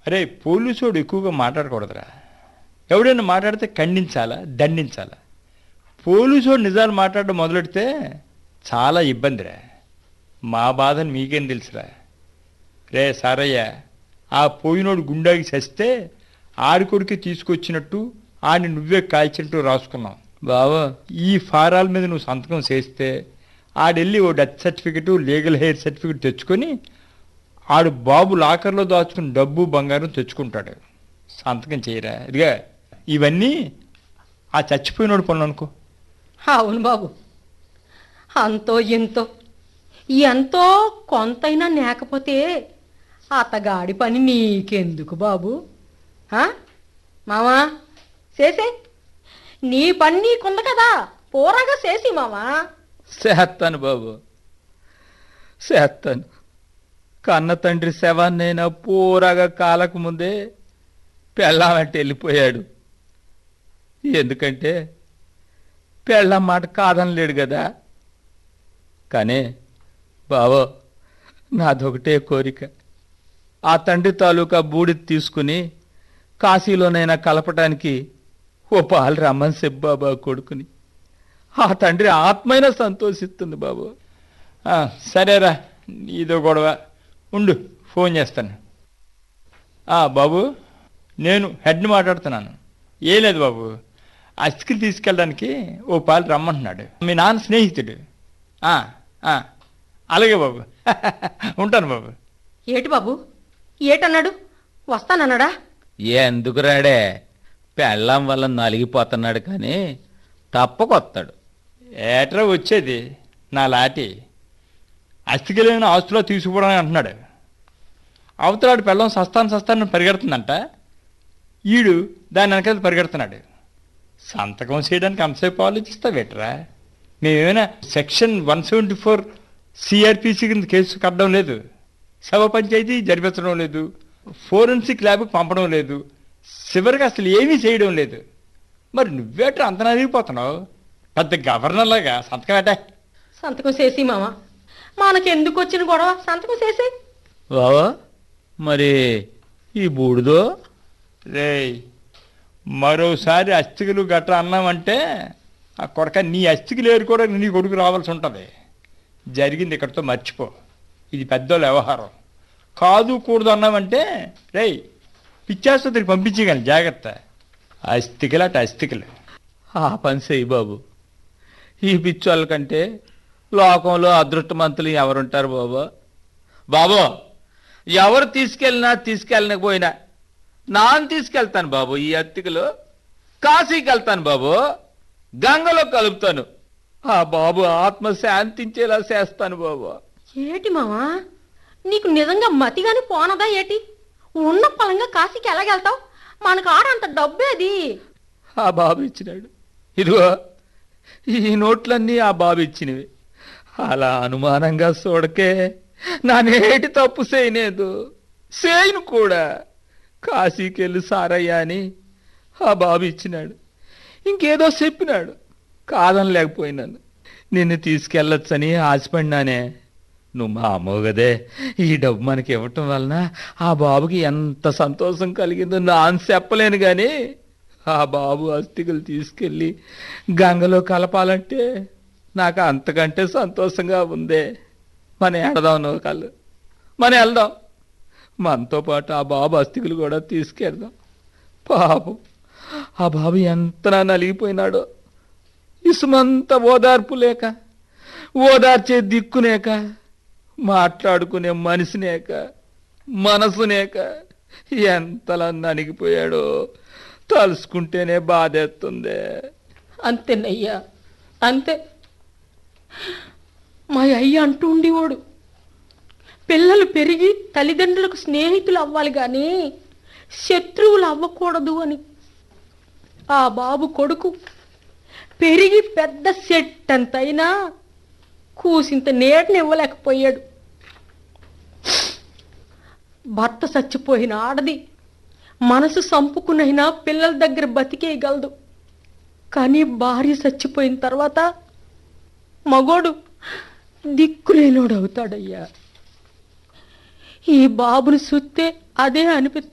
అరే పోలీసోడు ఎక్కువగా మాట్లాడకూడదురా ఎవడైనా మాట్లాడితే ఖండించాలా దండించాలా పోలీసోడు నిజాలు మాట్లాడడం మొదలెడితే చాలా ఇబ్బందిరా మా బాధను మీకేం తెలుసురా రే సారయ్య ఆ పోయినోడు గుండాకి చస్తే ఆడి కొడుకు తీసుకొచ్చినట్టు ఆడిని నువ్వే కాల్చినట్టు రాసుకున్నావు బావా ఈ ఫారాల మీద నువ్వు సంతకం చేస్తే ఆడెళ్ళి ఓ death certificate legal heir certificate తెచ్చుకొని ఆడు బాబు లాకర్లో దాచుకుని డబ్బు బంగారం తెచ్చుకుంటాడు సంతకం చేయరా ఇదిగా ఇవన్నీ ఆ చచ్చిపోయినోడు పనులు అనుకో అవును బాబు అంతో ఎంతో ఎంతో కొంతైనా లేకపోతే అతగాడి పని నీకెందుకు బాబు ఆ? మావా చేసే నీ పని నీకుంది కదా పోరాగా చేసి మావా చేస్తాను బాబు చేస్తాను కన్న తండ్రి శవాన్నైనా పూరగా కాలకు ముందే పెళ్ళామంటే వెళ్ళిపోయాడు ఎందుకంటే పెళ్ళం మాట కాదనలేడు కదా కానీ బావో నాదొకటే కోరిక ఆ తండ్రి తాలూకా బూడిద తీసుకుని కాశీలోనైనా కలపటానికి ఓ పాలు రమ్మని చెప్పు బాబా కొడుకుని ఆ తండ్రి ఆత్మైనా సంతోషిస్తుంది బాబు ఆ, సరేరా ఇదో గొడవ ఉండు ఫోన్ చేస్తాను ఆ, బాబు నేను హెడ్ని మాట్లాడుతున్నాను ఏం లేదు బాబు అస్థికి తీసుకెళ్ళడానికి ఓ పాలు రమ్మంటున్నాడు మీ నాన్న స్నేహితుడు ఆ, ఆ, అలాగే బాబు ఉంటాను బాబు ఏటి బాబు ఏటన్నాడు వస్తానన్నాడా ఎందుకు రాడే పెళ్ళం వల్ల నలిగిపోతున్నాడు కానీ తప్పకొస్తాడు ఏట్రా వచ్చేది నా లాటి అస్థికలేని ఆస్తులో తీసుకుపోవడానికి అంటున్నాడు అవతలాడు పెళ్ళం సస్తాను సస్తాను పరిగెడుతుందంట ఈడు దాని వెనకాల పరిగెడుతున్నాడు సంతకం చేయడానికి అంతసేపు ఆలోచిస్తావేట్రా మేమేమైనా section one seventy four CRPC కింద కేసు కట్టడం లేదు శవ పంచాయతీ జరిపించడం లేదు ఫోరెన్సిక్ ల్యాబ్కి పంపడం లేదు చివరికి అసలు ఏమీ చేయడం లేదు మరి నువ్వేట్రా అంత నలిగిపోతున్నావు పెద్ద గవర్నర్లాగా సంతకం ఏటా సంతకం చేసి మామ మనకెందుకు వచ్చిన గొడవ సంతకం చేసే బావా మరి ఈ బూడిదో రేయ్ మరోసారి అస్థికలు గట్రా అన్నామంటే ఆ కొడక నీ అస్థికలు ఏరుకోవడానికి నీ కొడుకు రావాల్సి ఉంటుంది జరిగింది ఇక్కడితో మర్చిపో ఇది పెద్దోళ్ళ వ్యవహారం కాదు కూడదు అన్నామంటే రేయ్ పిచ్చాసుపత్రికి పంపించగలను జాగ్రత్త అస్థికలు అటు అస్థికలు ఆ పని చెయ్యి బాబు ఈ పిచ్చోళ్ళ కంటే లోకంలో అదృష్టమంతులు ఎవరుంటారు బాబు బాబు ఎవరు తీసుకెళ్ళినా తీసుకెళ్ళకపోయినా నాన్న తీసుకెళ్తాను బాబు ఈ అత్తికలు కాశీకి వెళ్తాను బాబు గంగలో కలుపుతాను ఆ బాబు ఆత్మ శాంతించేలా చేస్తాను బాబు ఏటి మావా నీకు నిజంగా మతిగాని పోనదా ఏటి ఉన్న పలంగా కాశీకి ఎలాగెళ్తావు మనకు ఆడంత డబ్బేది ఆ బాబు ఇచ్చినాడు ఇదిగో ఈ నోట్లన్నీ ఆ బాబు ఇచ్చినవి అలా అనుమానంగా చూడకే నా నేటి తప్పు చేయలేదు చేయను కూడా కాశీకెళ్ళి సారయ్య అని ఆ బాబు ఇచ్చినాడు ఇంకేదో చెప్పినాడు కాదని లేకపోయినాను నిన్ను తీసుకెళ్ళొచ్చని ఆశపడినానే నువ్వు మా అమ్మవు కదే ఈ డబ్బు మనకి ఇవ్వటం వలన ఆ బాబుకి ఎంత సంతోషం కలిగిందో నాన్న చెప్పలేను కానీ ఆ బాబు అస్థికలు తీసుకెళ్ళి గంగలో కలపాలంటే నాకు అంతకంటే సంతోషంగా ఉందే మన ఎడదాం నువ్వు కళ్ళు మన వెళ్దాం మనతో పాటు ఆ బాబు అస్థికలు కూడా తీసుకెళ్దాం పాపం ఆ బాబు ఎంత నలిగిపోయినాడో ఇసుమంత ఓదార్పు లేక ఓదార్చే దిక్కునేక మాట్లాడుకునే మనిషినేక మనసునేక ఎంతలా నలిగిపోయాడో తలుసుకుంటేనే బాధేస్తుంది అంతేనయ్యా అంతే మా అయ్య అంటూ ఉండేవాడు పిల్లలు పెరిగి తల్లిదండ్రులకు స్నేహితులు అవ్వాలి కానీ శత్రువులు అవ్వకూడదు అని ఆ బాబు కొడుకు పెరిగి పెద్ద సెట్ అంతైనా కూసింత నీడని ఇవ్వలేకపోయాడు భర్త చచ్చిపోయిన ఆడది మనసు సంపుకునైనా పిల్లల దగ్గర బతికేయగలదు కానీ భార్య చచ్చిపోయిన తర్వాత మగోడు దిక్కులేనోడు అవుతాడయ్యా ఈ బాబుని చూస్తే అదే అనిపి